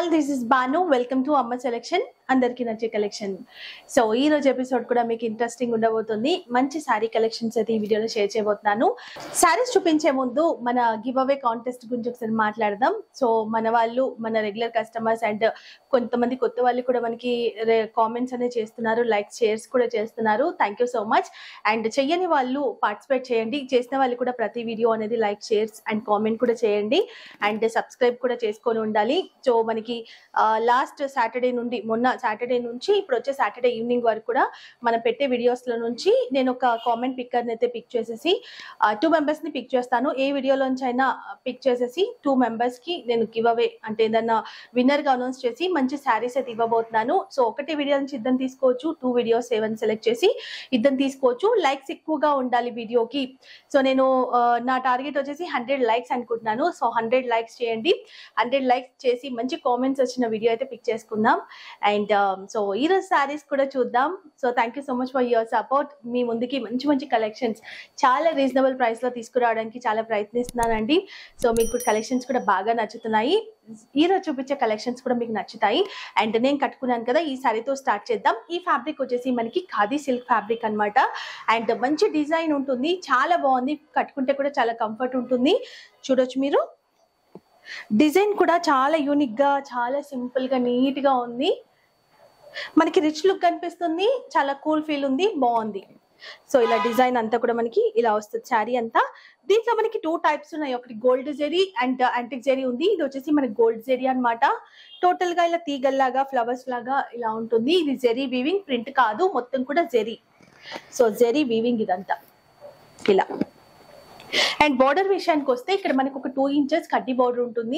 all this is Banu welcome to Amma selection అందరికీ నచ్చే collection so ఈ రోజు ఎపిసోడ్ కూడా మీకు ఇంట్రెస్టింగ్ ఉండబోతుంది మంచి శారీ కలెక్షన్స్ అయితే ఈ వీడియోలో షేర్ చేయబోతున్నాను శారీస్ చూపించే ముందు మన గివ్ అవే కాంటెస్ట్ గురించి ఒకసారి మాట్లాడదాం సో మన వాళ్ళు మన రెగ్యులర్ కస్టమర్స్ అండ్ కొంతమంది కొత్త వాళ్ళు కూడా మనకి కామెంట్స్ అనేది చేస్తున్నారు లైక్ షేర్స్ కూడా చేస్తున్నారు thank you so much and చెయ్యని వాళ్ళు పార్టిసిపేట్ చేయండి చేసిన వాళ్ళు కూడా ప్రతి వీడియో అనేది లైక్ షేర్స్ అండ్ కామెంట్ కూడా చేయండి అండ్ సబ్స్క్రైబ్ కూడా చేసుకొని ఉండాలి సో మనకి లాస్ట్ సాటర్డే నుండి మొన్న సాటర్డే నుంచి ఇప్పుడు వచ్చే సాటర్డే ఈవినింగ్ వరకు కూడా మనం పెట్టే వీడియోస్లో నుంచి నేను ఒక కామెంట్ పిక్కర్ని అయితే పిక్ చేసేసి టూ మెంబర్స్ని పిక్ చేస్తాను ఏ వీడియోలోంచి అయినా పిక్ చేసేసి టూ మెంబర్స్కి నేను గివ్ అవే అంటే ఏదన్నా విన్నర్గా అనౌన్స్ చేసి మంచి శారీస్ అయితే ఇవ్వబోతున్నాను సో ఒకటి వీడియో నుంచి ఇద్దరు తీసుకోవచ్చు టూ వీడియోస్ ఏవని సెలెక్ట్ చేసి ఇద్దరు తీసుకోవచ్చు లైక్స్ ఎక్కువగా ఉండాలి వీడియోకి సో నేను ఆ, నా టార్గెట్ వచ్చేసి హండ్రెడ్ లైక్స్ అనుకుంటున్నాను సో హండ్రెడ్ లైక్స్ చేయండి హండ్రెడ్ లైక్స్ చేసి మంచి కామెంట్స్ వచ్చిన వీడియో అయితే పిక్ చేసుకుందాం అండ్ సో ఈరోజు శారీస్ కూడా చూద్దాం so thank you so much for your support మీ ముందుకి మంచి మంచి కలెక్షన్స్ చాలా రీజనబుల్ ప్రైస్లో తీసుకురావడానికి చాలా ప్రయత్నిస్తున్నానండి సో మీకు కలెక్షన్స్ కూడా బాగా నచ్చుతున్నాయి ఈ రోజు చూపించే కలెక్షన్స్ కూడా మీకు నచ్చుతాయి అండ్ నేను కట్టుకున్నాను కదా ఈ శారీతో స్టార్ట్ చేద్దాం ఈ ఫ్యాబ్రిక్ వచ్చేసి మనకి ఖాదీ సిల్క్ ఫ్యాబ్రిక్ అన్నమాట అండ్ మంచి డిజైన్ ఉంటుంది చాలా బాగుంది కట్టుకుంటే కూడా చాలా కంఫర్ట్ ఉంటుంది చూడొచ్చు మీరు డిజైన్ కూడా చాలా యూనిక్ గా చాలా సింపుల్ గా నీట్ గా ఉంది మనకి రిచ్ లుక్ కనిపిస్తుంది చాలా కూల్ ఫీల్ ఉంది బాగుంది సో ఇలా డిజైన్ అంతా కూడా మనకి ఇలా వస్తుంది శారీ అంతా దీంట్లో మనకి టూ టైప్స్ ఉన్నాయి ఒకటి gold zari and antique zari ఉంది ఇది వచ్చేసి మనకి గోల్డ్ జెరీ అన్నమాట టోటల్ గా ఇలా తీగల్లాగా ఫ్లవర్స్ లాగా ఇలా ఉంటుంది ఇది జెరీ వీవింగ్ ప్రింట్ కాదు మొత్తం కూడా జెరీ సో జెరీ వీవింగ్ ఇదంతా ఇలా అండ్ బార్డర్ విషయానికి వస్తే ఇక్కడ మనకు ఒక టూ ఇంచెస్ కడ్డీ బార్డర్ ఉంటుంది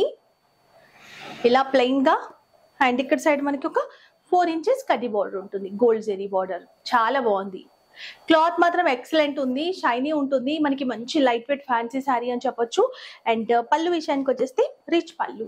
ఇలా ప్లెయిన్ గా అండ్ ఇక్కడ సైడ్ మనకి ఒక ఫోర్ ఇంచెస్ కడ్డీ బార్డర్ ఉంటుంది గోల్డ్ జెరీ బార్డర్ చాలా బాగుంది క్లాత్ మాత్రం ఎక్సలెంట్ ఉంది షైనీ ఉంటుంది మనకి మంచి లైట్ వెయిట్ ఫ్యాన్సీ శారీ అని చెప్పొచ్చు అండ్ పళ్ళు విషయానికి వచ్చేస్తే రిచ్ పళ్ళు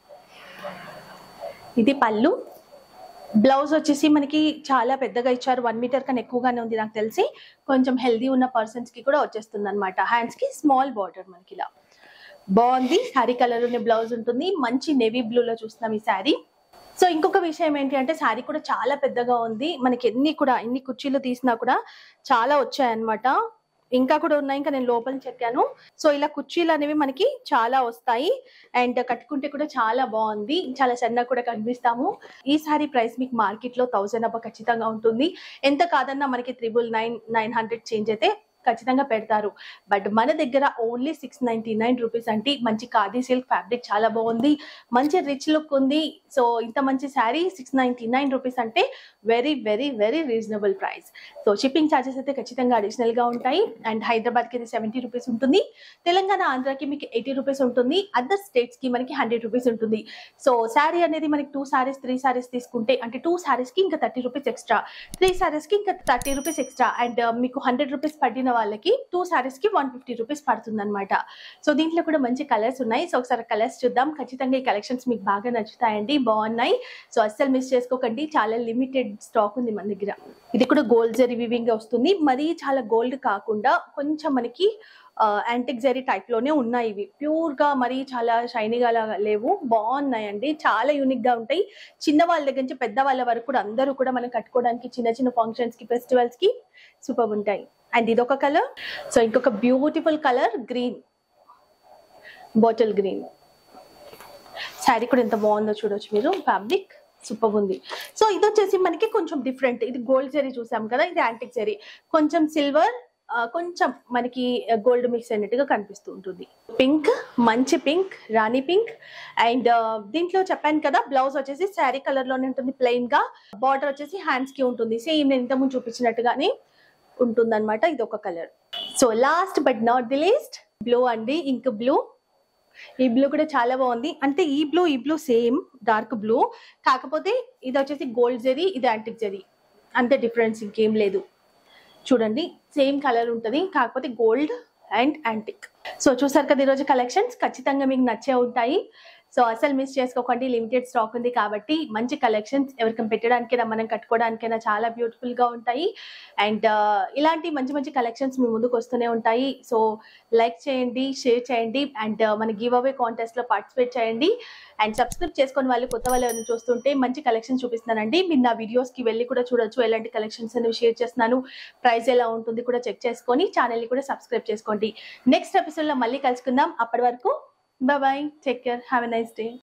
ఇది పళ్ళు బ్లౌజ్ వచ్చేసి మనకి చాలా పెద్దగా ఇచ్చారు వన్ మీటర్ కన్నా ఎక్కువగానే ఉంది నాకు తెలిసి కొంచెం హెల్దీ ఉన్న పర్సన్స్ కి కూడా వచ్చేస్తుంది అనమాట హ్యాండ్స్ కి స్మాల్ బార్డర్ మనకి ఇలా బాగుంది శారీ కలర్ ఉన్న బ్లౌజ్ ఉంటుంది మంచి నేవీ బ్లూ లో చూస్తున్నాం ఈ శారీ సో ఇంకొక విషయం ఏంటి అంటే శారీ కూడా చాలా పెద్దగా ఉంది మనకి ఎన్ని కూడా ఎన్ని కుర్చీలు తీసినా కూడా చాలా వచ్చాయన్నమాట ఇంకా కూడా ఉన్నాయి ఇంకా నేను లోపల చెక్కాను సో ఇలా కుర్చీలు అనేవి మనకి చాలా వస్తాయి అండ్ కట్టుకుంటే కూడా చాలా బాగుంది చాలా సన్నగా కూడా కనిపిస్తాము ఈ సారీ ప్రైస్ మీకు మార్కెట్ లో థౌసండ్ అబ్బా ఖచ్చితంగా ఉంటుంది ఎంత కాదన్నా మనకి triple nine nine hundred change అయితే ఖచ్చితంగా పెడతారు బట్ మన దగ్గర only six ninety nine rupees అంటే మంచి ఖాదీ సిల్క్ ఫ్యాబ్రిక్ చాలా బాగుంది మంచి రిచ్ లుక్ ఉంది సో ఇంత మంచి sari six ninety nine rupees అంటే very very very reasonable price so shipping charges అయితే ఖచ్చితంగా అడిషనల్ గా ఉంటాయి అండ్ హైదరాబాద్కి అయితే సెవెంటీ రూపీస్ ఉంటుంది తెలంగాణ ఆంధ్రాకి మీకు ఎయిటీ రూపీస్ ఉంటుంది అదర్ స్టేట్స్ కి మనకి హండ్రెడ్ రూపీస్ ఉంటుంది సో శారీ అనేది మనకి టూ శారీస్ త్రీ శారీస్ తీసుకుంటే అంటే టూ శారీస్ కి ఇంకా thirty rupees extra three saris కి ఇంకా థర్టీ రూపీస్ ఎక్స్ట్రా అండ్ మీకు హండ్రెడ్ రూపీస్ పడిన వాళ్ళకి టూ శారీస్ కి వన్ ఫిఫ్టీ రూపీస్ పడుతుంది అనమాట సో దీంట్లో కూడా మంచి కలర్స్ ఉన్నాయి సో ఒకసారి కలర్స్ చూద్దాం ఖచ్చితంగా ఈ కలెక్షన్స్ మీకు బాగా నచ్చుతాయండి బాగున్నాయి సో అస్సలు మిస్ చేసుకోకండి చాలా లిమిటెడ్ స్టాక్ ఉంది మన దగ్గర ఇది కూడా గోల్డ్ జరీ వివింగ్ వస్తుంది మరీ చాలా గోల్డ్ కాకుండా కొంచెం మనకి యాంటిక్ జరీ టైప్ లోనే ఉన్నాయి ఇవి ప్యూర్ గా మరీ చాలా షైనీగా లాగా లేవు బాగున్నాయండి చాలా యూనిక్ గా ఉంటాయి చిన్న వాళ్ళ దగ్గర నుంచి పెద్ద వాళ్ళ వరకు కూడా అందరూ కూడా మనం కట్టుకోవడానికి చిన్న చిన్న ఫంక్షన్స్ కి ఫెస్టివల్స్ కి సూపర్ ఉంటాయి అండ్ ఇదొక కలర్ సో ఇంకొక beautiful colour green bottle green sari కూడా ఎంత బాగుందో చూడొచ్చు మీరు ఫ్యాబ్రిక్ సూపర్ ఉంది సో ఇది వచ్చేసి మనకి కొంచెం డిఫరెంట్ ఇది గోల్డ్ జరీ చూసాం కదా ఇది యాంటిక్ జరీ కొంచెం సిల్వర్ కొంచెం మనకి గోల్డ్ మిక్స్ అయినట్టుగా కనిపిస్తూ ఉంటుంది పింక్ మంచి పింక్ రాణి పింక్ అండ్ దీంట్లో చెప్పాను కదా బ్లౌజ్ వచ్చేసి శారీ కలర్ లోనే ఉంటుంది ప్లెయిన్ గా బార్డర్ వచ్చేసి హ్యాండ్స్ కి ఉంటుంది సేమ్ నేను ఇంతకుముందు చూపించినట్టుగానే ఉంటుంది అనమాట ఇది ఒక colour so last but not the least blue అండి ఇంక్ బ్లూ ఈ బ్లూ కూడా చాలా బాగుంది అంటే ఈ బ్లూ ఈ బ్లూ సేమ్ డార్క్ బ్లూ కాకపోతే ఇది వచ్చేసి గోల్డ్ జరీ ఇది యాంటిక్ జరీ అంతే డిఫరెన్స్ ఇంకేం లేదు చూడండి సేమ్ కలర్ ఉంటుంది కాకపోతే గోల్డ్ అండ్ యాంటిక్ సో చూసారు కదా ఈరోజు కలెక్షన్స్ ఖచ్చితంగా మీకు నచ్చే ఉంటాయి సో అసలు మిస్ చేసుకోకండి లిమిటెడ్ స్టాక్ ఉంది కాబట్టి మంచి కలెక్షన్స్ ఎవరికైనా పెట్టడానికైనా మనం కట్టుకోవడానికైనా చాలా బ్యూటిఫుల్ గా ఉంటాయి అండ్ ఇలాంటి మంచి మంచి కలెక్షన్స్ మీ ముందుకు వస్తూనే ఉంటాయి సో లైక్ చేయండి షేర్ చేయండి అండ్ మన గివ్ అవే కాంటెస్ట్ లో పార్టిసిపేట్ చేయండి అండ్ సబ్స్క్రైబ్ చేసుకొని వాళ్ళు కొత్త వాళ్ళు ఎవరైనా చూస్తుంటే మంచి కలెక్షన్ చూపిస్తున్నానండి మీరు నా వీడియోస్ కి వెళ్ళి కూడా చూడొచ్చు ఎలాంటి కలెక్షన్స్ అనేవి షేర్ చేస్తున్నాను ప్రైస్ ఎలా ఉంటుంది కూడా చెక్ చేసుకొని ఛానల్ ని కూడా సబ్స్క్రైబ్ చేసుకోండి నెక్స్ట్ ఎపిసోడ్ లో మళ్ళీ కలుసుకుందాం అప్పటి వరకు bye take care have a nice day